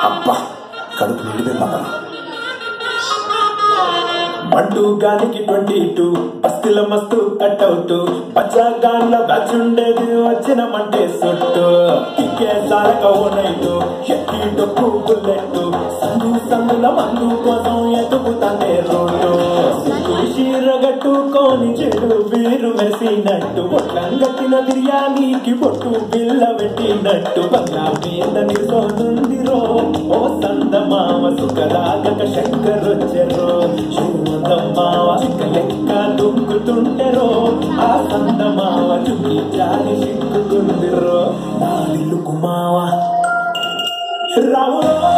అబ్బా కడుపు నిండిపోయిందమ్మా మండు గానికి ట్వంటీ టూ బస్తిల మస్తు కట్అవుట్ పచ్చగాన్ల బ్యాచ్ ఉండేది వచ్చిన మంటే సుట్టు టికే సారక ఓ నైటు ఎక్కి డొక్కు బుల్లెట్ సందు సందుల మందు కోసం ఎతుకుతానే రోడ్డు చీరగట్టుకొని చెడు వీరు మెరిసినట్టు బొట్లంగట్టిన బిర్యానీకి బొట్టు బిల్ల పెట్టినట్టు బంగా మీద నిల్సోనుందిరో ఓ సందమామ సుఖరాగక శంకరొచ్చెరో చూడమ్మావ చిక్క లెక్క దుంకుతుంటెరో ఆ సందమావ చుట్టి చాలి సిక్కుతుందిరో నా ఇల్లు కుమావ రావులో